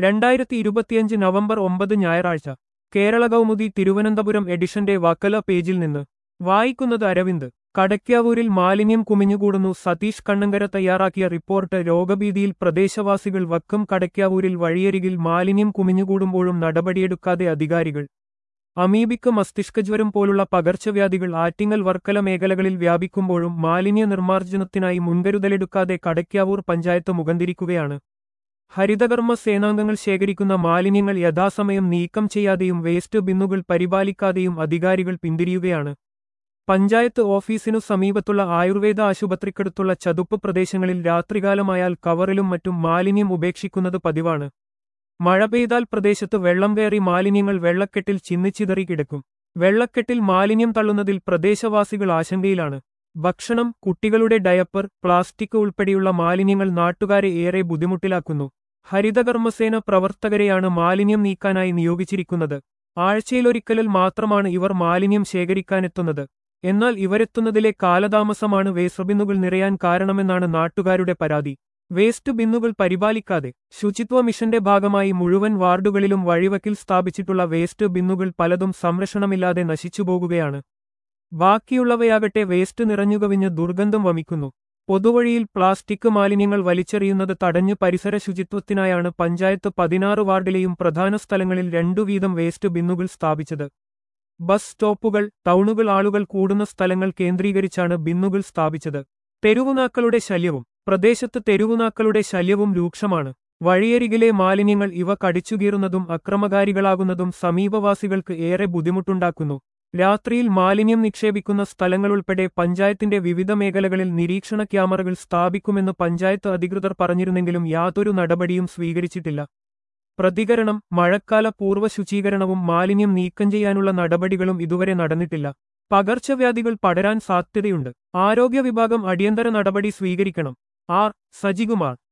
രണ്ടായിരത്തി ഇരുപത്തിയഞ്ച് നവംബർ ഒമ്പത് ഞായറാഴ്ച കേരള കൗമുദി തിരുവനന്തപുരം എഡിഷന്റെ വക്കല പേജിൽ നിന്ന് വായിക്കുന്നത് അരവിന്ദ് കടയ്ക്കാവൂരിൽ മാലിന്യം കുമിഞ്ഞുകൂടുന്നു സതീഷ് കണ്ണങ്കര തയ്യാറാക്കിയ റിപ്പോർട്ട് രോഗഭീതിയിൽ പ്രദേശവാസികൾ വക്കം കടയ്ക്കാവൂരിൽ വഴിയരികിൽ മാലിന്യം കുമിഞ്ഞുകൂടുമ്പോഴും നടപടിയെടുക്കാതെ അധികാരികൾ അമീബിക്ക് മസ്തിഷ്കജ്വരം പോലുള്ള പകർച്ചവ്യാധികൾ ആറ്റിങ്ങൽ വർക്കല മേഖലകളിൽ വ്യാപിക്കുമ്പോഴും മാലിന്യ നിർമ്മാർജ്ജനത്തിനായി മുൻകരുതലെടുക്കാതെ കടയ്ക്കാവൂർ പഞ്ചായത്ത് മുഖന്തിരിക്കുകയാണ് ഹരിതകർമ്മ സേനാംഗങ്ങൾ ശേഖരിക്കുന്ന മാലിന്യങ്ങൾ യഥാസമയം നീക്കം ചെയ്യാതെയും വേസ്റ്റ് ബിന്നുകൾ പരിപാലിക്കാതെയും അധികാരികൾ പിന്തിരിയുകയാണ് പഞ്ചായത്ത് ഓഫീസിനു സമീപത്തുള്ള ആയുർവേദ ആശുപത്രിക്കടുത്തുള്ള ചതുപ്പ് പ്രദേശങ്ങളിൽ രാത്രികാലമായാൽ കവറിലും മറ്റും മാലിന്യം ഉപേക്ഷിക്കുന്നത് പതിവാണ് മഴ പെയ്താൽ പ്രദേശത്ത് വെള്ളം കയറി മാലിന്യങ്ങൾ വെള്ളക്കെട്ടിൽ ചിന്നിച്ചിതറി കിടക്കും വെള്ളക്കെട്ടിൽ മാലിന്യം തള്ളുന്നതിൽ പ്രദേശവാസികൾ ആശങ്കയിലാണ് ഭക്ഷണം കുട്ടികളുടെ ഡയപ്പർ പ്ലാസ്റ്റിക് ഉൾപ്പെടെയുള്ള മാലിന്യങ്ങൾ നാട്ടുകാരെ ഏറെ ബുദ്ധിമുട്ടിലാക്കുന്നു ഹരിതകർമ്മസേന പ്രവർത്തകരെയാണ് മാലിന്യം നീക്കാനായി നിയോഗിച്ചിരിക്കുന്നത് ആഴ്ചയിലൊരിക്കലിൽ മാത്രമാണ് ഇവർ മാലിന്യം ശേഖരിക്കാനെത്തുന്നത് എന്നാൽ ഇവരെത്തുന്നതിലെ കാലതാമസമാണ് വേസ്റ്റ് ബിന്നുകൾ നിറയാൻ കാരണമെന്നാണ് നാട്ടുകാരുടെ പരാതി വേസ്റ്റ് ബിന്നുകൾ പരിപാലിക്കാതെ ശുചിത്വ മിഷന്റെ ഭാഗമായി മുഴുവൻ വാർഡുകളിലും വഴിവക്കിൽ സ്ഥാപിച്ചിട്ടുള്ള വേസ്റ്റ് ബിന്നുകൾ പലതും സംരക്ഷണമില്ലാതെ നശിച്ചുപോകുകയാണ് ബാക്കിയുള്ളവയാകട്ടെ വേസ്റ്റ് നിറഞ്ഞുകവിഞ്ഞ് ദുർഗന്ധം വമിക്കുന്നു പൊതുവഴിയിൽ പ്ലാസ്റ്റിക് മാലിന്യങ്ങൾ വലിച്ചെറിയുന്നത് തടഞ്ഞ് പരിസര ശുചിത്വത്തിനായാണ് പഞ്ചായത്ത് പതിനാറ് വാർഡിലെയും പ്രധാന സ്ഥലങ്ങളിൽ രണ്ടു വീതം വേസ്റ്റ് ബിന്നുകൾ സ്ഥാപിച്ചത് ബസ് സ്റ്റോപ്പുകൾ ടൗണുകൾ ആളുകൾ കൂടുന്ന സ്ഥലങ്ങൾ കേന്ദ്രീകരിച്ചാണ് ബിന്നുകൾ സ്ഥാപിച്ചത് തെരുവുനാക്കളുടെ ശല്യവും പ്രദേശത്ത് തെരുവുനാക്കളുടെ ശല്യവും രൂക്ഷമാണ് വഴിയരികിലെ മാലിന്യങ്ങൾ ഇവ കടിച്ചുകീറുന്നതും അക്രമകാരികളാകുന്നതും സമീപവാസികൾക്ക് ഏറെ ബുദ്ധിമുട്ടുണ്ടാക്കുന്നു രാത്രിയിൽ മാലിന്യം നിക്ഷേപിക്കുന്ന സ്ഥലങ്ങളുൾപ്പെടെ പഞ്ചായത്തിന്റെ വിവിധ മേഖലകളിൽ നിരീക്ഷണ ക്യാമറകൾ സ്ഥാപിക്കുമെന്ന് പഞ്ചായത്ത് അധികൃതർ പറഞ്ഞിരുന്നെങ്കിലും യാതൊരു നടപടിയും സ്വീകരിച്ചിട്ടില്ല പ്രതികരണം മഴക്കാല പൂർവ്വ ശുചീകരണവും മാലിന്യം നീക്കം ചെയ്യാനുള്ള നടപടികളും ഇതുവരെ നടന്നിട്ടില്ല പകർച്ചവ്യാധികൾ പടരാൻ സാധ്യതയുണ്ട് ആരോഗ്യ വിഭാഗം അടിയന്തര നടപടി സ്വീകരിക്കണം ആർ സജികുമാർ